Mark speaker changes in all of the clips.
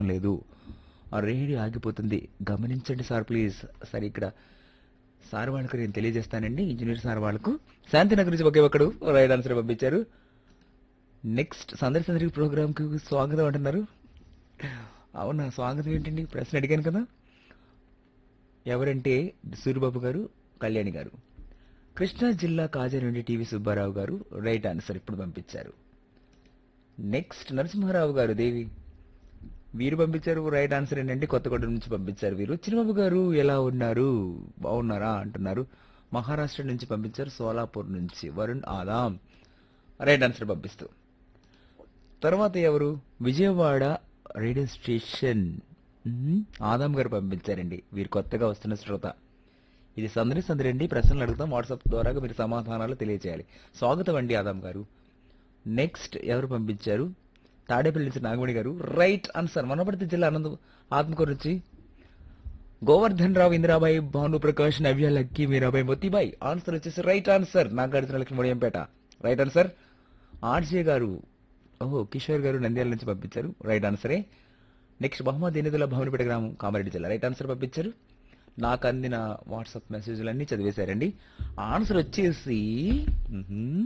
Speaker 1: లేదు ఆ రేడియో ఆగిపోతుంది గమనించండి సార్ ప్లీజ్ సరే ఇక్కడ సార్ వాళ్ళకు నేను తెలియజేస్తానండి ఇంజనీర్ సార్ వాళ్ళకు శాంతినగర్ నుంచి ఒకే ఒక్కడు రైట్ ఆన్సర్ పంపించారు నెక్స్ట్ సందడి సందడి ప్రోగ్రామ్కి స్వాగతం అంటున్నారు అవునా స్వాగతం ఏంటండి ప్రశ్న అడిగాను కదా ఎవరంటే సూర్యబాబు గారు కళ్యాణి గారు కృష్ణా జిల్లా కాజా నుండి టీవీ సుబ్బారావు గారు రైట్ ఆన్సర్ ఇప్పుడు పంపించారు నెక్స్ట్ నరసింహారావు గారు దేవి వీరు పంపించారు రైట్ ఆన్సర్ ఏంటంటే కొత్తగూడెం నుంచి పంపించారు వీరు చిన్నబాబు గారు ఎలా ఉన్నారు బాగున్నారా అంటున్నారు మహారాష్ట్ర నుంచి పంపించారు సోలాపూర్ నుంచి వరుణ్ ఆదాం రైట్ ఆన్సర్ పంపిస్తూ తర్వాత ఎవరు విజయవాడ రేడియో స్టేషన్ మ్మ్. ఆదాం గారు పంపించారండి వీరు కొత్తగా వస్తున్న శ్రోత ఇది సందడి సందడి అండి ప్రశ్నలు అడుగుతాం వాట్సాప్ ద్వారా మీరు సమాధానాలు తెలియజేయాలి స్వాగతం అండి ఆదాం గారు నెక్స్ట్ ఎవరు పంపించారు తాడేపల్లి నుంచి నాగమణి గారు రైట్ ఆన్సర్ వనపర్తి జిల్లా ఆనంద్ ఆత్మకూరు నుంచి గోవర్ధన్ రావు ఇందిరాబాయి భాను ప్రకాష్ నవ్య లక్కీ మీరాబాయి మొత్తిబాయి ఆన్సర్ వచ్చేసి right answer Nagarjuna Lakshmi Mudiyampeta right answer RJ గారు ఓహో కిషోర్ గారు నంద్యాల నుంచి పంపించారు రైట్ ఆన్సరే నెక్స్ట్ మహమ్మద్ ఎనిదుల భవనపేట గ్రామం కామారెడ్డి జిల్లా రైట్ ఆన్సర్ పంపించారు నాకు అందిన వాట్సాప్ మెసేజ్లన్నీ చదివేశారండి ఆన్సర్ వచ్చేసి మ్హూ.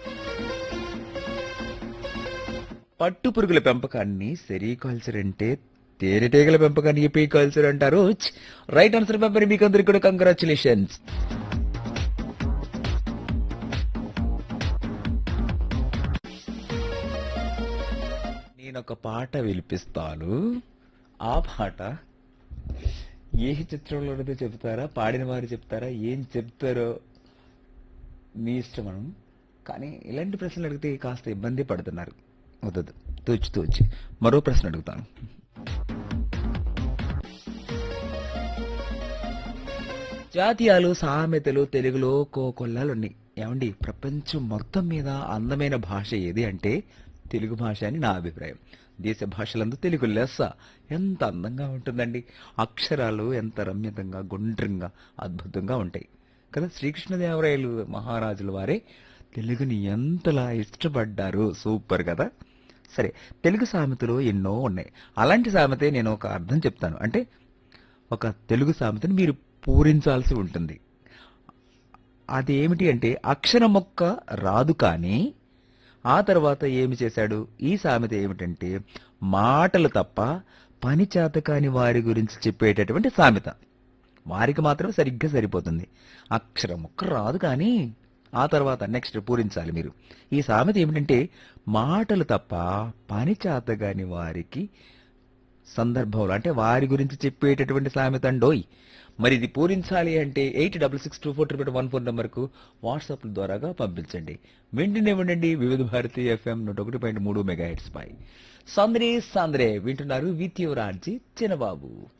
Speaker 1: పట్టు పురుగుల పెంపకాన్ని సెరికల్చర్ అంటే తేనెటీగల పెంపకాన్ని ఎపికల్చర్ అంటారు రైట్ ఆన్సర్ పంపని మీకు అందరికి కూడా కంగ్రాచులేషన్స్ నేను ఒక పాట వినిపిస్తాను ఆ పాట ఏ చిత్రంలోనదో చెప్తారా పాడిన వారు చెప్తారా ఏం చెప్తారో మీ ఇష్టం మనం కానీ ఇలాంటి ప్రశ్నలు అడిగితే కాస్త ఇబ్బంది పడుతున్నారు వద్దు తూచి తూచి మరో ప్రశ్న అడుగుతాను జాతీయాలు సామెతలు తెలుగులో కోకొల్లాలు ఉన్నాయి ఏమండి ప్రపంచం మొత్తం మీద అందమైన భాష ఏది అంటే తెలుగు భాష అని నా అభిప్రాయం దేశ భాషలందు తెలుగు లెస్స ఎంత అందంగా ఉంటుందండి అక్షరాలు ఎంత రమ్యతంగా గుండ్రంగా అద్భుతంగా ఉంటాయి కదా శ్రీకృష్ణదేవరాయలు మహారాజుల వారే తెలుగుని ఎంతలా ఇష్టపడ్డారు సూపర్ కదా సరే తెలుగు సామెతలు ఎన్నో ఉన్నాయి అలాంటి సామెతే నేను ఒక అర్థం చెప్తాను అంటే ఒక తెలుగు సామెతను మీరు పూరించాల్సి ఉంటుంది అది ఏమిటి అంటే అక్షర మొక్క రాదు కానీ ఆ తర్వాత ఏమి చేశాడు ఈ సామెత ఏమిటంటే మాటలు తప్ప పని చేత కాని వారి గురించి చెప్పేటటువంటి సామెత వారికి మాత్రం సరిగ్గా సరిపోతుంది అక్షరం ఒక్క రాదు కానీ ఆ తర్వాత నెక్స్ట్ పూరించాలి మీరు ఈ సామెత ఏమిటంటే మాటలు తప్ప పని చేతగాని వారికి సందర్భంలో అంటే వారి గురించి చెప్పేటటువంటి సామెత అండోయ్ మరి ఇది పూరించాలి అంటే eight double six two four triple one four నెంబర్కు వాట్సాప్ ద్వారాగా పంపించండి వెంటనే ఉండండి వివిధ భారతి ఎఫ్ఎం నూట ఒకటి పాయింట్ మూడు మెగా హెడ్స్ పై సంద్రే సంద్రే వింటున్నారు విత్ యువరాజీ చిన్నబాబు